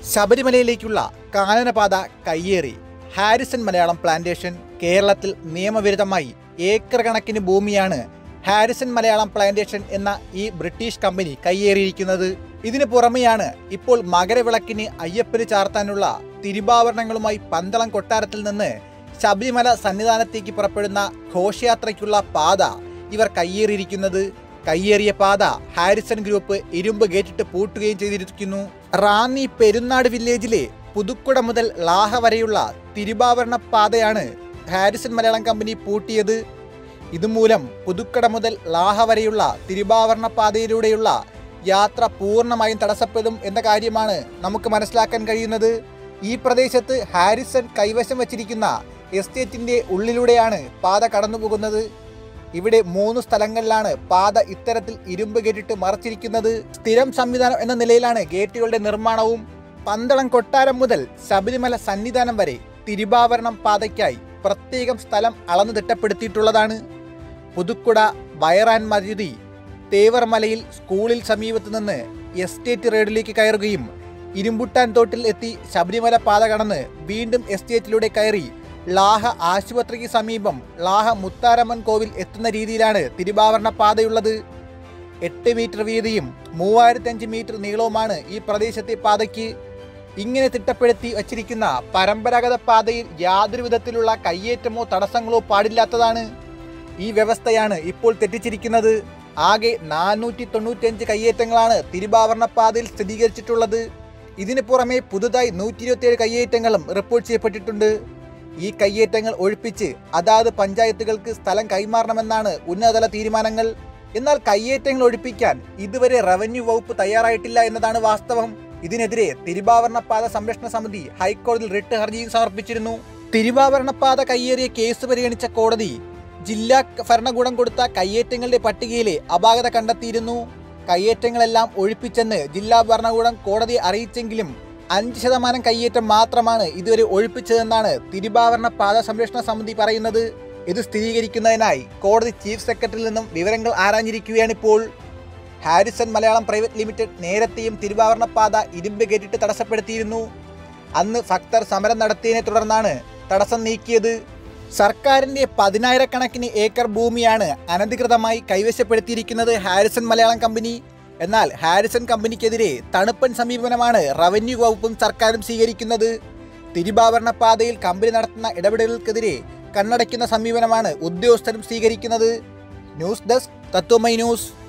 ശബരിമലയിലേക്കുള്ള കാനനപാത കയ്യേറി Harrison Malayalam plantation കേരളത്തിൽ നിയമവിരുദ്ധമായി ഏക്കർ കണക്കിന് ഭൂമിയാണ് ഹാരിസൺ മലയാളം പ്ലാന്റേഷൻ എന്ന ഈ ബ്രിട്ടീഷ് കമ്പനി കയ്യേറിയിരിക്കുന്നത് ഇതിനു പുറമെയാണ് ഇപ്പോൾ മകരവിളക്കിന് അയ്യപ്പന് ചാർത്താനുള്ള തിരുവാഭരണങ്ങളുമായി പന്തളം കൊട്ടാരത്തിൽ നിന്ന് ശബരിമല സന്നിധാനത്തേക്ക് പുറപ്പെടുന്ന ഘോഷയാത്രയ്ക്കുള്ള പാത ഇവർ കയ്യേറിയിരിക്കുന്നത് കയ്യേറിയ പാത ഹാരിസൺ ഗ്രൂപ്പ് ഇരുമ്പ് ഗേറ്റിട്ട് പൂട്ടുകയും ചെയ്തിരിക്കുന്നു റാന്നി പെരുന്നാട് വില്ലേജിലെ പുതുക്കുട മുതൽ ലാഹ വരെയുള്ള തിരുവാഭരണ പാതയാണ് ഹാരിസൺ മലയാളം കമ്പനി പൂട്ടിയത് ഇതുമൂലം പുതുക്കട മുതൽ ലാഹ വരെയുള്ള തിരുവാഭരണ പാതയിലൂടെയുള്ള യാത്ര പൂർണ്ണമായും തടസ്സപ്പെടും എന്ന കാര്യമാണ് നമുക്ക് മനസ്സിലാക്കാൻ കഴിയുന്നത് ഈ പ്രദേശത്ത് ഹാരിസൺ കൈവശം വച്ചിരിക്കുന്ന എസ്റ്റേറ്റിന്റെ ഉള്ളിലൂടെയാണ് പാത കടന്നുപോകുന്നത് ഇവിടെ മൂന്ന് സ്ഥലങ്ങളിലാണ് പാത ഇത്തരത്തിൽ ഇരുമ്പ് ഗേറ്റിട്ട് മറച്ചിരിക്കുന്നത് സ്ഥിരം സംവിധാനം എന്ന നിലയിലാണ് ഗേറ്റുകളുടെ നിർമ്മാണവും പന്തളം കൊട്ടാരം മുതൽ ശബരിമല സന്നിധാനം വരെ തിരുവാഭരണം പാതയ്ക്കായി പ്രത്യേകം സ്ഥലം അളന്നു തിട്ടപ്പെടുത്തിയിട്ടുള്ളതാണ് പുതുക്കുട വയറാൻ മരുതി തേവർമലയിൽ സ്കൂളിൽ സമീപത്ത് നിന്ന് എസ്റ്റേറ്റ് റോഡിലേക്ക് കയറുകയും ഇരുമ്പുട്ടാൻ തോട്ടിൽ എത്തി ശബരിമല പാത കടന്ന് വീണ്ടും എസ്റ്റേറ്റിലൂടെ കയറി ലാഹ ആശുപത്രിക്ക് സമീപം ലാഹ മുത്താരമ്മൻ കോവിൽ എത്തുന്ന രീതിയിലാണ് തിരുവാഭരണ പാതയുള്ളത് എട്ട് മീറ്റർ വീതിയും മൂവായിരത്തി അഞ്ച് മീറ്റർ നീളവുമാണ് ഈ പ്രദേശത്തെ പാതയ്ക്ക് ഇങ്ങനെ തിട്ടപ്പെടുത്തി വച്ചിരിക്കുന്ന പരമ്പരാഗത പാതയിൽ യാതൊരു വിധത്തിലുള്ള കയ്യേറ്റമോ തടസ്സങ്ങളോ പാടില്ലാത്തതാണ് ഈ വ്യവസ്ഥയാണ് ഇപ്പോൾ തെറ്റിച്ചിരിക്കുന്നത് ആകെ നാനൂറ്റി തൊണ്ണൂറ്റിയഞ്ച് കയ്യേറ്റങ്ങളാണ് തിരുവാഭരണ പാതയിൽ സ്ഥിരീകരിച്ചിട്ടുള്ളത് ഇതിനു പുറമെ പുതുതായി നൂറ്റി ഇരുപത്തിയേഴ് കയ്യേറ്റങ്ങളും റിപ്പോർട്ട് ചെയ്യപ്പെട്ടിട്ടുണ്ട് ഈ കയ്യേറ്റങ്ങൾ ഒഴിപ്പിച്ച് അതാത് പഞ്ചായത്തുകൾക്ക് സ്ഥലം കൈമാറണമെന്നാണ് ഉന്നതതല തീരുമാനങ്ങൾ എന്നാൽ കയ്യേറ്റങ്ങൾ ഒഴിപ്പിക്കാൻ ഇതുവരെ റവന്യൂ വകുപ്പ് തയ്യാറായിട്ടില്ല എന്നതാണ് വാസ്തവം ഇതിനെതിരെ തിരുവാഭരണ പാത സംരക്ഷണ സമിതി ഹൈക്കോടതിയിൽ റിട്ട് ഹർജിയും സമർപ്പിച്ചിരുന്നു തിരുവാഭരണ പാത കയ്യേറിയ കേസ് പരിഗണിച്ച കോടതി ജില്ലാ ഭരണകൂടം കൊടുത്ത കയ്യേറ്റങ്ങളുടെ പട്ടികയിലെ അപാകത കണ്ടെത്തിയിരുന്നു കയ്യേറ്റങ്ങളെല്ലാം ഒഴിപ്പിച്ചെന്ന് ജില്ലാ ഭരണകൂടം കോടതിയെ അറിയിച്ചെങ്കിലും അഞ്ച് ശതമാനം കയ്യേറ്റം മാത്രമാണ് ഇതുവരെ ഒഴിപ്പിച്ചതെന്നാണ് തിരുവാഭരണ പാത സംരക്ഷണ സമിതി പറയുന്നത് ഇത് സ്ഥിരീകരിക്കുന്നതിനായി കോടതി ചീഫ് സെക്രട്ടറിയിൽ നിന്നും വിവരങ്ങൾ ആരാഞ്ഞിരിക്കുകയാണിപ്പോൾ ഹാരിസൺ മലയാളം പ്രൈവറ്റ് ലിമിറ്റഡ് നേരത്തെയും തിരുവാഭരണ പാത ഇരുമ്പ് ഗേറ്റിട്ട് തടസ്സപ്പെടുത്തിയിരുന്നു അന്ന് ഭക്തർ സമരം നടത്തിയതിനെ തുടർന്നാണ് തടസ്സം നീക്കിയത് സർക്കാരിന്റെ പതിനായിരക്കണക്കിന് ഏക്കർ ഭൂമിയാണ് അനധികൃതമായി കൈവശപ്പെടുത്തിയിരിക്കുന്നത് ഹാരിസൺ മലയാളം കമ്പനി എന്നാൽ ഹാരിസൺ കമ്പനിക്കെതിരെ തണുപ്പൻ സമീപനമാണ് റവന്യൂ വകുപ്പും സർക്കാരും സ്വീകരിക്കുന്നത് തിരുവാഭരണ പാതയിൽ കമ്പനി നടത്തുന്ന ഇടപെടലുകൾക്കെതിരെ കണ്ണടയ്ക്കുന്ന സമീപനമാണ് ഉദ്യോഗസ്ഥരും സ്വീകരിക്കുന്നത് ന്യൂസ് ഡെസ്ക് തത്വമൈ ന്യൂസ്